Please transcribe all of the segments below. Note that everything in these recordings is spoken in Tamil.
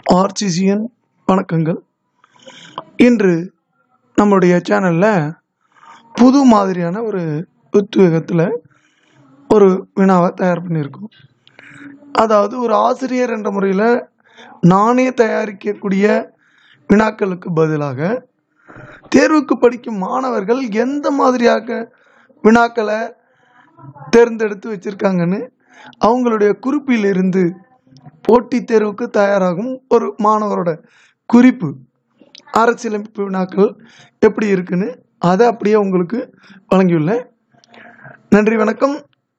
ஆர்சிசிஎன் வணக்கங்கள் இன்று நம்முடைய சேனலில் புது மாதிரியான ஒரு உத்வேகத்தில் ஒரு வினாவை தயார் பண்ணியிருக்கோம் அதாவது ஒரு ஆசிரியர் என்ற முறையில் நானே தயாரிக்கக்கூடிய வினாக்களுக்கு பதிலாக தேர்வுக்கு படிக்கும் மாணவர்கள் எந்த மாதிரியாக வினாக்களை தேர்ந்தெடுத்து வச்சுருக்காங்கன்னு அவங்களுடைய குறிப்பிலிருந்து போட்டித் தேர்வுக்கு தயாராகும் ஒரு மாணவரோட குறிப்பு அரசியலமைப்பு வினாக்கள் எப்படி இருக்குன்னு அதை அப்படியே உங்களுக்கு வழங்கியுள்ளேன் நன்றி வணக்கம்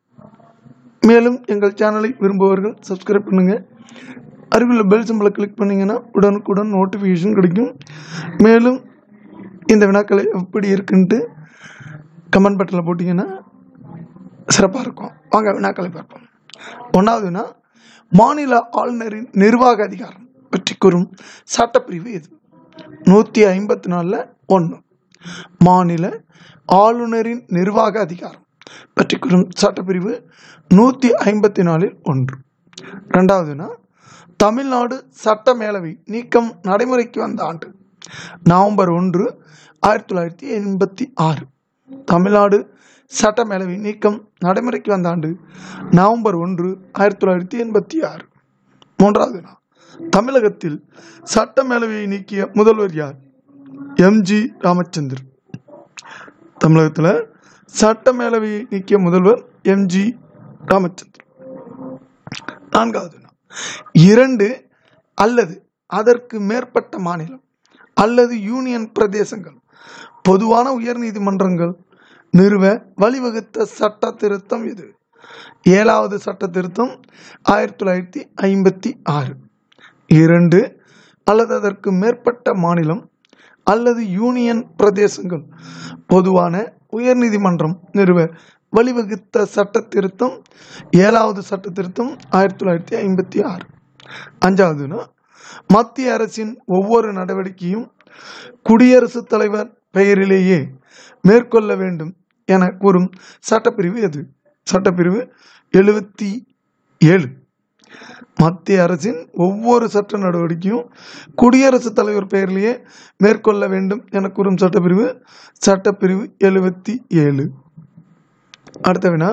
மேலும் எங்கள் சேனலை விரும்புபவர்கள் சப்ஸ்கிரைப் பண்ணுங்கள் அருகில் பெல் சிம்பிளை கிளிக் பண்ணிங்கன்னா உடனுக்குடன் நோட்டிஃபிகேஷன் கிடைக்கும் மேலும் இந்த வினாக்களை எப்படி இருக்குன்ட்டு கமெண்ட் பட்டனில் போட்டிங்கன்னா சிறப்பாக இருக்கும் வாங்க வினாக்களை பார்ப்போம் ஒன்றாவது வினா மாநில ஆளுநரின் நிர்வாக அதிகாரம் பற்றி கூறும் சட்டப்பிரிவு எது நூற்றி ஐம்பத்தி நாலில் ஒன்று மாநில ஆளுநரின் நிர்வாக அதிகாரம் பற்றி கூறும் சட்டப்பிரிவு நூற்றி ஐம்பத்தி நாலில் ஒன்று ரெண்டாவதுனா தமிழ்நாடு சட்ட மேலவை நீக்கம் நடைமுறைக்கு வந்த ஆண்டு நவம்பர் ஒன்று ஆயிரத்தி தொள்ளாயிரத்தி எண்பத்தி ஆறு தமிழ்நாடு சட்ட மேலவை நீக்கம் நடைமுறைக்கு வந்த ஆண்டு நவம்பர் ஒன்று ஆயிரத்தி தொள்ளாயிரத்தி எண்பத்தி ஆறு மூன்றாவது நாள் தமிழகத்தில் சட்ட மேலவையை நீக்கிய முதல்வர் யார் எம்ஜி ராமச்சந்திரன் தமிழகத்தில் சட்ட மேலவையை நீக்கிய முதல்வர் எம்ஜி ராமச்சந்திரன் நான்காவது நாள் இரண்டு அல்லது அதற்கு மேற்பட்ட மாநிலம் அல்லது யூனியன் பிரதேசங்கள் பொதுவான உயர்நீதிமன்றங்கள் நிறுவ வழிவகுத்த சட்ட திருத்தம் இது ஏழாவது சட்ட திருத்தம் ஆயிரத்தி தொள்ளாயிரத்தி ஐம்பத்தி ஆறு இரண்டு அல்லது அதற்கு மேற்பட்ட மாநிலம் அல்லது யூனியன் பிரதேசங்கள் பொதுவான உயர்நீதிமன்றம் நிறுவ வழிவகுத்த சட்ட திருத்தம் ஏழாவது சட்ட திருத்தம் ஆயிரத்தி தொள்ளாயிரத்தி ஐம்பத்தி ஆறு அஞ்சாவதுனா மத்திய அரசின் ஒவ்வொரு நடவடிக்கையும் குடியரசுத் தலைவர் பெயரிலேயே மேற்கொள்ள வேண்டும் என கூறும் சட்டப்பிரிவு எது சட்டப்பிரிவு எழுபத்தி ஏழு மத்திய அரசின் ஒவ்வொரு சட்ட நடவடிக்கையும் குடியரசுத் தலைவர் பெயரிலேயே மேற்கொள்ள வேண்டும் என கூறும் சட்டப்பிரிவு சட்டப்பிரிவு எழுபத்தி ஏழு அடுத்த வினா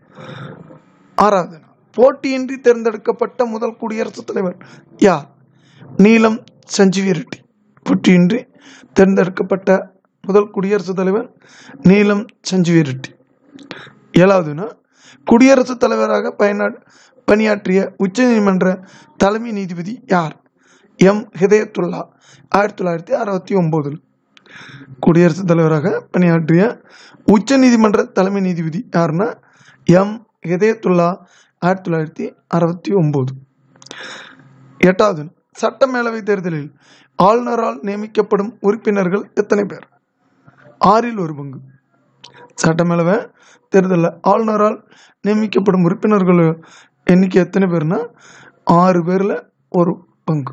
ஆறாவது வினா போட்டியின்றி தேர்ந்தெடுக்கப்பட்ட முதல் குடியரசுத் தலைவர் யார் நீலம் சஞ்சீவி ரெட்டி போட்டியின்றி தேர்ந்தெடுக்கப்பட்ட முதல் குடியரசுத் தலைவர் நீலம் சஞ்சீவி ரெட்டி ஏழாவது வினா குடியரசுத் தலைவராக பயனா பணியாற்றிய உச்சநீதிமன்ற தலைமை நீதிபதி யார் எம் ஹிதயத்துல்லா ஆயிரத்தி தொள்ளாயிரத்தி அறுபத்தி ஒம்போதில் குடியரசுத் தலைவராக பணியாற்றிய உச்சநீதிமன்ற தலைமை நீதிபதி யாருன்னா எம் ஹிதயத்துல்லா ஆயிரத்தி தொள்ளாயிரத்தி அறுபத்தி ஒம்பது எட்டாவது சட்ட மேலவை தேர்தலில் ஆளுநரால் நியமிக்கப்படும் உறுப்பினர்கள் எத்தனை பேர் ஆறில் ஒரு பங்கு சட்டமேலவை தேர்தலில் ஆளுநரால் நியமிக்கப்படும் உறுப்பினர்கள் எண்ணிக்கை எத்தனை பேர்னா ஆறு பேரில் ஒரு பங்கு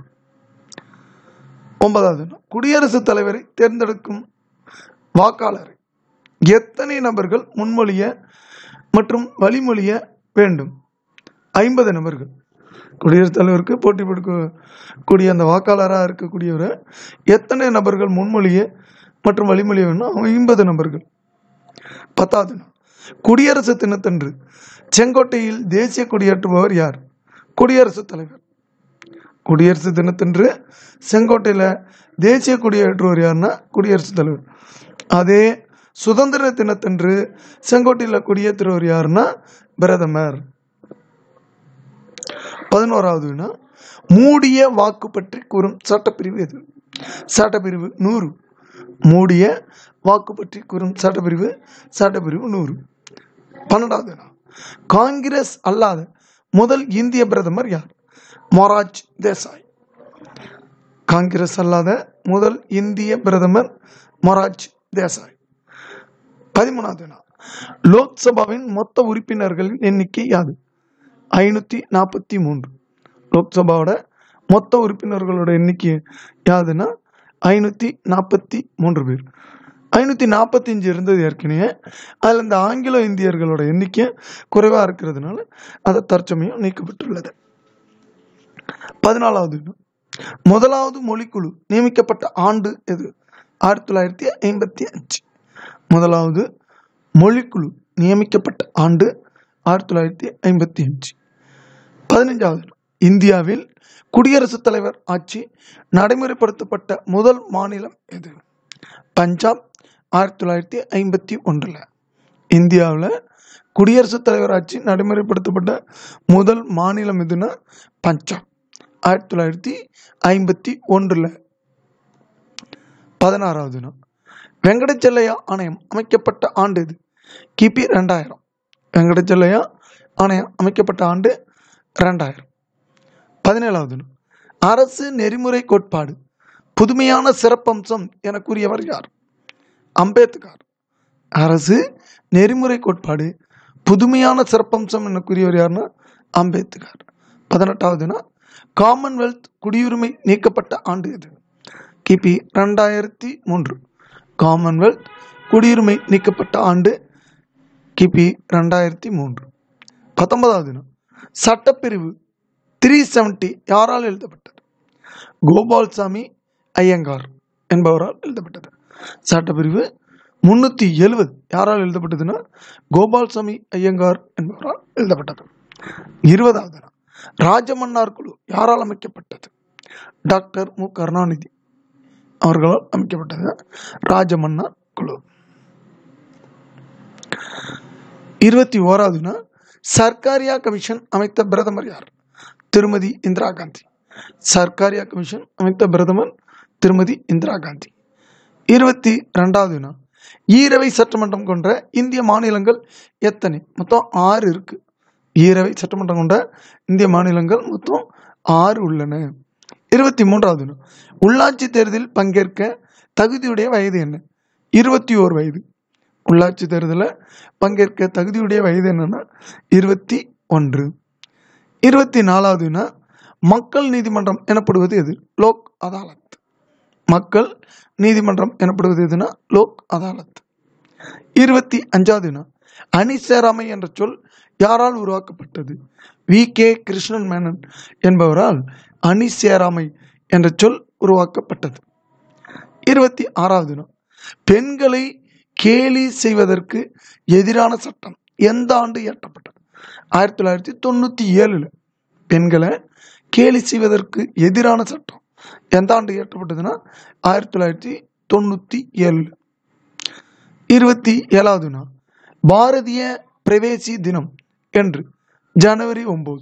ஒன்பதாவது குடியரசுத் தலைவரை தேர்ந்தெடுக்கும் வாக்காளரை எத்தனை நபர்கள் முன்மொழிய மற்றும் வழிமொழிய வேண்டும் ஐம்பது நபர்கள் குடியரசுத் தலைவருக்கு போட்டி கொடுக்கக்கூடிய அந்த வாக்காளராக இருக்கக்கூடியவரை எத்தனை நபர்கள் முன்மொழிய மற்றும் வழிமொழிய வேணும் ஐம்பது நபர்கள் பத்தாவது நாள் குடியரசு தினத்தன்று செங்கோட்டையில் தேசிய கொடியேற்றுபவர் யார் குடியரசுத் தலைவர் குடியரசு தினத்தன்று செங்கோட்டையில் தேசிய கொடியேற்றுவர் யாருன்னா குடியரசுத் தலைவர் அதே சுதந்திர தினத்தன்று செங்கோட்டையில் கொடியேற்றுவர் யாருன்னா பிரதமர் பதினோராவது வினா மூடிய வாக்கு பற்றி கூறும் சட்டப்பிரிவு எது சட்டப்பிரிவு நூறு மூடிய வாக்கு பற்றி கூறும் சட்டப்பிரிவு சட்டப்பிரிவு நூறு பன்னெண்டாவது வினா காங்கிரஸ் அல்லாத முதல் இந்திய பிரதமர் யார் மொராஜ் தேசாய் காங்கிரஸ் அல்லாத முதல் இந்திய பிரதமர் மொராஜ் தேசாய் பதிமூணாவது வினா லோக்சபாவின் மொத்த உறுப்பினர்களின் எண்ணிக்கை யாது ஐநூற்றி நாற்பத்தி மூன்று லோக்சபாவோட மொத்த உறுப்பினர்களோட எண்ணிக்கை யாதுன்னா ஐநூற்றி நாற்பத்தி மூன்று பேர் ஐநூற்றி நாற்பத்தஞ்சு இருந்தது ஏற்கனவே அதில் இந்த ஆங்கிலோ இந்தியர்களோட எண்ணிக்கை குறைவாக இருக்கிறதுனால அது தற்சமயம் நீக்கப்பட்டுள்ளது பதினாலாவது முதலாவது மொழிக்குழு நியமிக்கப்பட்ட ஆண்டு எது ஆயிரத்தி தொள்ளாயிரத்தி ஐம்பத்தி அஞ்சு முதலாவது மொழிக்குழு நியமிக்கப்பட்ட ஆண்டு ஆயிரத்தி தொள்ளாயிரத்தி ஐம்பத்தி அஞ்சு பதினைஞ்சாவது இந்தியாவில் குடியரசுத் தலைவர் ஆட்சி நடைமுறைப்படுத்தப்பட்ட முதல் மாநிலம் எது பஞ்சாப் ஆயிரத்தி தொள்ளாயிரத்தி ஐம்பத்தி ஒன்றில் இந்தியாவில் குடியரசுத் தலைவர் ஆட்சி நடைமுறைப்படுத்தப்பட்ட முதல் மாநிலம் எதுன்னா பஞ்சாப் ஆயிரத்தி தொள்ளாயிரத்தி ஐம்பத்தி ஒன்றில் பதினாறாவது நாள் வெங்கடச்செல்லையா ஆணையம் அமைக்கப்பட்ட ஆண்டு இது கிபி ரெண்டாயிரம் வெங்கடச்செல்லையா ஆணையம் அமைக்கப்பட்ட ஆண்டு ரெண்டாயிரம் பதினேழாவது நாள் அரசு நெறிமுறை கோட்பாடு புதுமையான சிறப்பம்சம் என கூறியவர் யார் அம்பேத்கர் அரசு நெறிமுறை கோட்பாடு புதுமையான சிறப்பம்சம் என கூறியவர் யாருன்னா அம்பேத்கர் பதினெட்டாவதுனா காமன்வெல்த் குடியுரிமை நீக்கப்பட்ட ஆண்டு எது கிபி ரெண்டாயிரத்தி மூன்று காமன்வெல்த் குடியுரிமை நீக்கப்பட்ட ஆண்டு கிபி ரெண்டாயிரத்தி மூன்று பத்தொன்பதாவது நாள் சட்டப்பிரிவு த்ரீ செவன்டி யாரால் எழுதப்பட்டது கோபால்சாமி ஐயங்கார் என்பவரால் எழுதப்பட்டது சட்டப்பிரிவு முன்னூற்றி எழுவது யாரால் எழுதப்பட்டதுன்னா கோபால்சாமி ஐயங்கார் என்பவரால் எழுதப்பட்டது இருபதாவது நாள் ராஜமன்னார் குழு யாரால் அமைக்கப்பட்டது டாக்டர் மு கருணாநிதி அவர்களால் அமைக்கப்பட்டது ராஜமன்னார் குழு இருபத்தி ஓராவதுனா சர்க்காரியா கமிஷன் அமைத்த பிரதமர் யார் திருமதி இந்திரா காந்தி சர்க்காரியா கமிஷன் அமைத்த பிரதமர் திருமதி இந்திரா காந்தி இருபத்தி ரெண்டாவதுனா ஈரவை சட்டமன்றம் கொண்ட இந்திய மாநிலங்கள் எத்தனை மொத்தம் ஆறு இருக்கு ஈரவை சட்டமன்றம் கொண்ட இந்திய மாநிலங்கள் மொத்தம் ஆறு உள்ளன இருபத்தி மூன்றாவது நாள் உள்ளாட்சி தேர்தலில் பங்கேற்க தகுதியுடைய வயது என்ன இருபத்தி ஓர் வயது உள்ளாட்சி தேர்தலில் பங்கேற்க தகுதியுடைய வயது என்னன்னா இருபத்தி ஒன்று இருபத்தி நாலாவதுனா மக்கள் நீதிமன்றம் எனப்படுவது எது லோக் அதாலத் மக்கள் நீதிமன்றம் எனப்படுவது எதுனா லோக் அதாலத் இருபத்தி அஞ்சாவதுனா அணி சேராமை என்ற சொல் யாரால் உருவாக்கப்பட்டது வி கே கிருஷ்ணன் மேனன் என்பவரால் அணி சேராமை என்ற சொல் உருவாக்கப்பட்டது இருபத்தி ஆறாவது நாள் பெண்களை கேலி செய்வதற்கு எதிரான சட்டம் எந்த ஆண்டு இயற்றப்பட்டது ஆயிரத்தி தொள்ளாயிரத்தி தொண்ணூற்றி ஏழில் பெண்களை கேலி செய்வதற்கு எதிரான சட்டம் எந்த ஆண்டு இயற்றப்பட்டதுன்னா ஆயிரத்தி தொள்ளாயிரத்தி தொண்ணூற்றி ஏழில் இருபத்தி ஏழாவது நாள் பாரதிய பிரவேசி தினம் என்று ஜனவரி ஒம்பது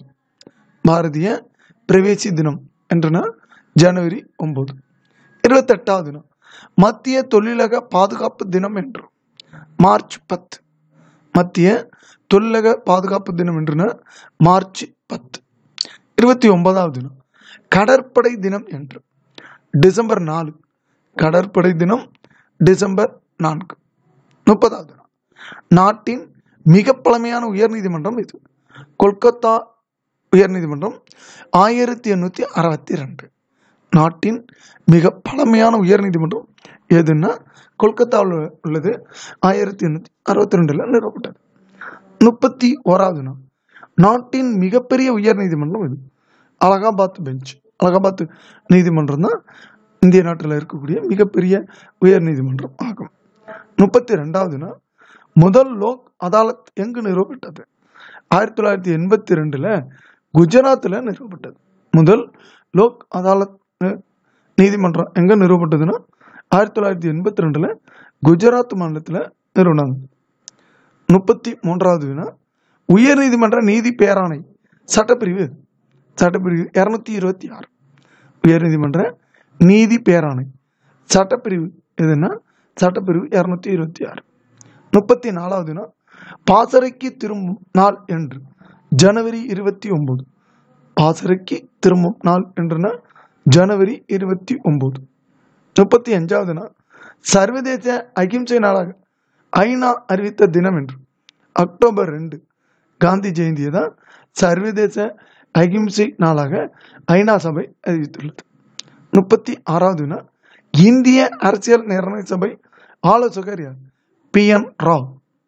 பாரதிய பிரவேசி தினம் என்றுனா ஜனவரி ஒம்பது இருபத்தெட்டாவது நாள் மத்திய தொழிலக பாதுகாப்பு தினம் என்று மார்ச் பத்து மத்திய தொழிலக பாதுகாப்பு தினம் என்றுனா மார்ச் பத்து இருபத்தி ஒன்பதாவது நாள் கடற்படை தினம் என்று டிசம்பர் நாலு கடற்படை தினம் டிசம்பர் நான்கு முப்பதாவது நாள் நாட்டின் மிக பழமையான உயர்நீதிமன்றம் இது கொல்கத்தா உயர்நீதிமன்றம் ஆயிரத்தி எண்ணூற்றி அறுபத்தி ரெண்டு நாட்டின் மிக பழமையான உயர்நீதிமன்றம் எதுன்னா கொல்கத்தாவில் உள்ளது ஆயிரத்தி எண்ணூற்றி அறுபத்தி ரெண்டில் நிறுவப்பட்டது முப்பத்தி ஓராவது நாள் நாட்டின் மிகப்பெரிய உயர்நீதிமன்றம் இது அலகாபாத் பெஞ்ச் அலகாபாத் நீதிமன்றம் தான் இந்திய நாட்டில் இருக்கக்கூடிய மிகப்பெரிய உயர்நீதிமன்றம் ஆகும் முப்பத்தி ரெண்டாவது நாள் முதல் லோக் அதாலத் எங்கு நிறுவப்பட்டது ஆயிரத்தி தொள்ளாயிரத்தி எண்பத்தி ரெண்டில் குஜராத்தில் நிறுவப்பட்டது முதல் லோக் அதாலத் அஹ், நீதிமன்றம் எங்கே நிறுவப்பட்டதுன்னா ஆயிரத்தி தொள்ளாயிரத்தி எண்பத்தி ரெண்டில் குஜராத் மாநிலத்தில் நிறுவனாங்க முப்பத்தி மூன்றாவது வினா உயர்நீதிமன்ற நீதி பேராணை சட்டப்பிரிவு சட்டப்பிரிவு இரநூத்தி இருபத்தி ஆறு உயர்நீதிமன்ற நீதி பேராணை சட்டப்பிரிவு எதுன்னா சட்டப்பிரிவு இரநூத்தி இருபத்தி ஆறு முப்பத்தி நாலாவது நாள் பாசறைக்கு திரும்பும் நாள் என்று ஜனவரி இருபத்தி ஒன்பது பாசறைக்கு திரும்பும் நாள் என்றுனா ஜனவரி இருபத்தி ஒன்பது முப்பத்தி அஞ்சாவது நாள் சர்வதேச அகிம்சை நாளாக ஐநா அறிவித்த தினம் என்று அக்டோபர் ரெண்டு காந்தி ஜெயந்தியை தான் சர்வதேச அகிம்சை நாளாக ஐநா சபை அறிவித்துள்ளது முப்பத்தி ஆறாவது நாள் இந்திய அரசியல் நிர்ணய சபை ஆலோசகர் யார் பி என் ராவ்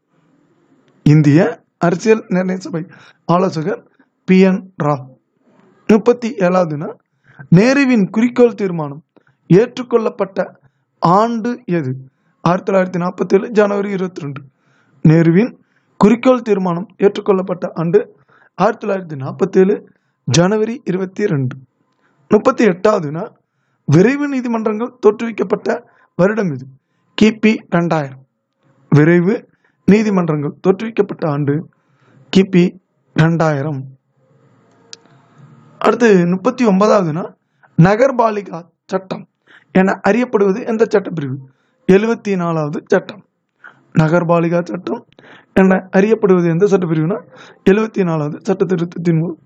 இந்திய அரசியல் நிர்ணய சபை ஆலோசகர் பி என் ராவ் முப்பத்தி ஏழாவது நாள் நேருவின் குறிக்கோள் தீர்மானம் ஏற்றுக்கொள்ளப்பட்ட ஆண்டு எது ஆயிரத்தி தொள்ளாயிரத்தி நாற்பத்தி ஏழு ஜனவரி இருபத்தி ரெண்டு நேருவின் குறிக்கோள் தீர்மானம் ஏற்றுக்கொள்ளப்பட்ட ஆண்டு ஆயிரத்தி தொள்ளாயிரத்தி நாற்பத்தி ஏழு ஜனவரி இருபத்தி ரெண்டு முப்பத்தி எட்டாவதுனா விரைவு நீதிமன்றங்கள் தோற்றுவிக்கப்பட்ட வருடம் இது கிபி ரெண்டாயிரம் விரைவு நீதிமன்றங்கள் தோற்றுவிக்கப்பட்ட ஆண்டு கிபி ரெண்டாயிரம் அடுத்து முப்பத்தி ஒன்பதாவதுனா நகர்பாலிகா சட்டம் என அறியப்படுவது எந்த சட்டப்பிரிவு எழுபத்தி நாலாவது சட்டம் நகர்பாலிகா சட்டம் என அறியப்படுவது எந்த சட்டப்பிரிவுனா எழுபத்தி நாலாவது சட்ட திருத்தத்தின் மூலம்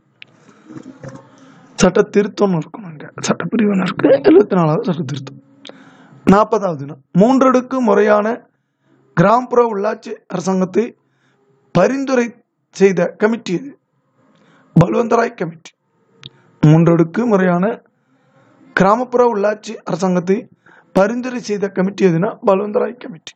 சட்ட திருத்தம்னு இருக்கும் அங்கே சட்டப்பிரிவுன்னு இருக்கு எழுபத்தி நாலாவது சட்ட திருத்தம் நாற்பதாவதுனா மூன்றடுக்கு முறையான கிராமப்புற உள்ளாட்சி அரசாங்கத்தை பரிந்துரை செய்த கமிட்டி இது பல்வந்தராய் கமிட்டி மூன்றடுக்கு முறையான கிராமப்புற உள்ளாட்சி அரசாங்கத்தை பரிந்துரை செய்த கமிட்டி எதுனா பல்வந்தராய் கமிட்டி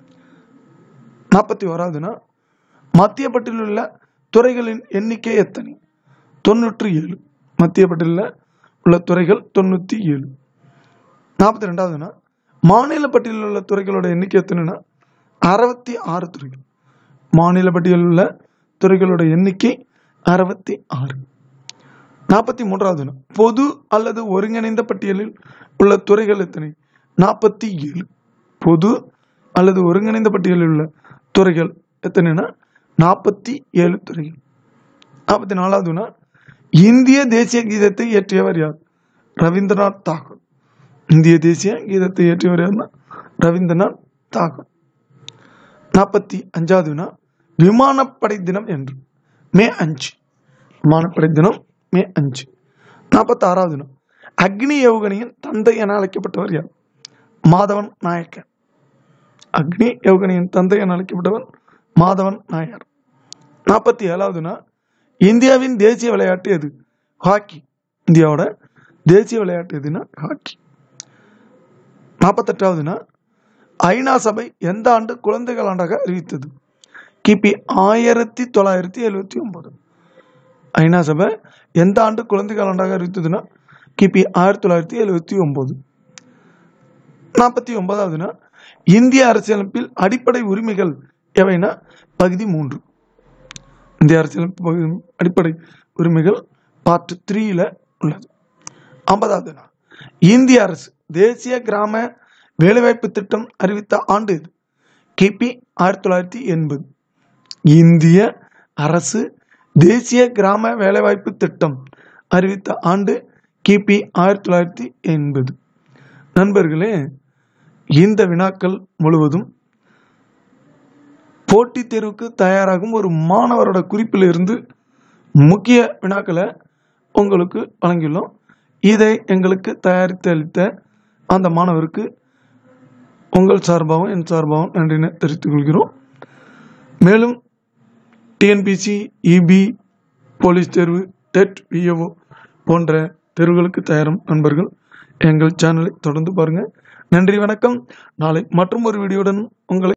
நாற்பத்தி ஓராவதுனா மத்திய பட்டியலில் உள்ள துறைகளின் எண்ணிக்கை எத்தனை தொண்ணூற்றி ஏழு மத்திய பட்டியலில் உள்ள துறைகள் தொண்ணூற்றி ஏழு நாற்பத்தி ரெண்டாவதுனா மாநில பட்டியலில் உள்ள துறைகளோட எண்ணிக்கை எத்தனைனா அறுபத்தி ஆறு துறைகள் மாநில பட்டியலில் உள்ள துறைகளோட எண்ணிக்கை அறுபத்தி ஆறு நாற்பத்தி மூன்றாவதுனா பொது அல்லது ஒருங்கிணைந்த பட்டியலில் உள்ள துறைகள் எத்தனை நாற்பத்தி ஏழு பொது அல்லது ஒருங்கிணைந்த பட்டியலில் உள்ள துறைகள் எத்தனைனா நாற்பத்தி ஏழு துறைகள் நாற்பத்தி நாலாவதுனா இந்திய தேசிய கீதத்தை இயற்றியவர் யார் ரவீந்திரநாத் தாகூர் இந்திய தேசிய கீதத்தை இயற்றியவர் யார்னா ரவீந்திரநாத் தாகூர் நாற்பத்தி அஞ்சாவதுனா விமானப்படை தினம் என்று மே அஞ்சு விமானப்படை தினம் மே அஞ்சு நாற்பத்தாறாவது நாள் அக்னி யோகனியின் தந்தை என அழைக்கப்பட்டவர் யார் மாதவன் நாயக்கர் அக்னி யோகனியின் தந்தை என அழைக்கப்பட்டவர் மாதவன் நாயர் நாற்பத்தி ஏழாவது நாள் இந்தியாவின் தேசிய விளையாட்டு எது ஹாக்கி இந்தியாவோட தேசிய விளையாட்டு எதுனா ஹாக்கி நாற்பத்தெட்டாவது நாள் ஐநா சபை எந்த ஆண்டு குழந்தைகள் ஆண்டாக அறிவித்தது கிபி ஆயிரத்தி தொள்ளாயிரத்தி எழுவத்தி ஒன்பது ஐநா சபை எந்த ஆண்டு குழந்தைகள் ஆண்டாக அறிவித்ததுன்னா கிபி ஆயிரத்தி தொள்ளாயிரத்தி எழுவத்தி ஒன்பது நாற்பத்தி ஒன்பதாவதுனா இந்திய அரசியலமைப்பில் அடிப்படை உரிமைகள் எவைனா பகுதி மூன்று இந்திய அரசியலமைப்பு பகுதி அடிப்படை உரிமைகள் பார்ட் த்ரீல உள்ளது ஐம்பதாவதுனா இந்திய அரசு தேசிய கிராம வேலைவாய்ப்பு திட்டம் அறிவித்த ஆண்டு இது கிபி ஆயிரத்தி தொள்ளாயிரத்தி எண்பது இந்திய அரசு தேசிய கிராம வேலைவாய்ப்பு திட்டம் அறிவித்த ஆண்டு கிபி ஆயிரத்தி தொள்ளாயிரத்தி எண்பது நண்பர்களே இந்த வினாக்கள் முழுவதும் போட்டித் தேர்வுக்கு தயாராகும் ஒரு மாணவரோட குறிப்பில் இருந்து முக்கிய வினாக்களை உங்களுக்கு வழங்கியுள்ளோம் இதை எங்களுக்கு தயாரித்து அளித்த அந்த மாணவருக்கு உங்கள் சார்பாகவும் என் சார்பாகவும் நன்றினை தெரிவித்துக் கொள்கிறோம் மேலும் டிஎன்பிசி இபி போலீஸ் தேர்வு டெட் விஏஓ போன்ற தேர்வுகளுக்கு தயாரும் நண்பர்கள் எங்கள் சேனலை தொடர்ந்து பாருங்கள் நன்றி வணக்கம் நாளை மற்றும் ஒரு வீடியோடன் உங்களை